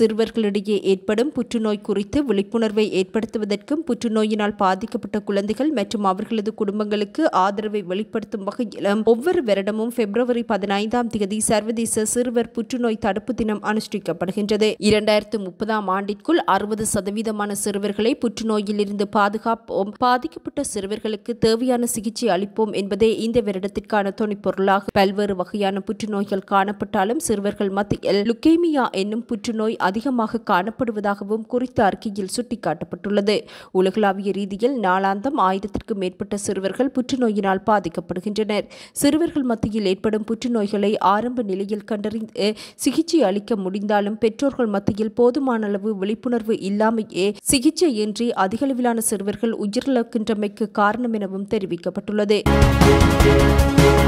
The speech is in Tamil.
சிறுவர்களிடையே ஏற்படும் புற்றுநோய் குறித்து விழிப்புணர்வை ஏற்படுத்துவதற்கும் புற்றுநோயினால் பாதிக்கப்பட்ட குழந்தைகள் மற்றும் அவர்களது குடும்பங்களுக்கு ஆதரவை வெளிப்படுத்தும் வகையிலும் ஒவ்வொரு வருடமும் பிப்ரவரி பதினைந்தாம் தேதி சர்வதேச சிறுவர் புற்றுநோய் தடுப்பு தினம் அனுஷ்டிக்கப்படுகின்றது இரண்டாயிரத்து முப்பதாம் ஆண்டிற்குள் அறுபது சதவீதமான சிறுவர்களை புற்றுநோயிலிருந்து பாதுகாப்போம் பாதிக்கப்பட்ட சிறுவர்களுக்கு தேவையான சிகிச்சை அளிப்போம் என்பதே இந்த வருடத்திற்கான துணைப்பொருளாகும் பல்வேறு வகையான புற்றுநோய்கள் காணப்பட்டாலும் சிறுவர்கள் மத்தியில் லுக்கேமியா என்னும் புற்றுநோய் அதிகமாக காணப்படுவதாகவும் குறித்த அறிக்கையில் சுட்டிக்காட்டப்பட்டுள்ளது உலகளாவிய ரீதியில் நாளாந்தம் ஆயிரத்திற்கும் மேற்பட்ட சிறுவர்கள் புற்றுநோயினால் பாதிக்கப்படுகின்றனர் சிறுவர்கள் மத்தியில் ஏற்படும் புற்றுநோய்களை ஆரம்ப நிலையில் கண்டறிந்து சிகிச்சை அளிக்க முடிந்தாலும் பெற்றோர்கள் மத்தியில் போதுமான அளவு விழிப்புணர்வு இல்லாமையே சிகிச்சையின்றி அதிகளவிலான சிறுவர்கள் உயிரிழக்கின்றமைக்கு காரணம் எனவும் தெரிவிக்கப்பட்டுள்ளது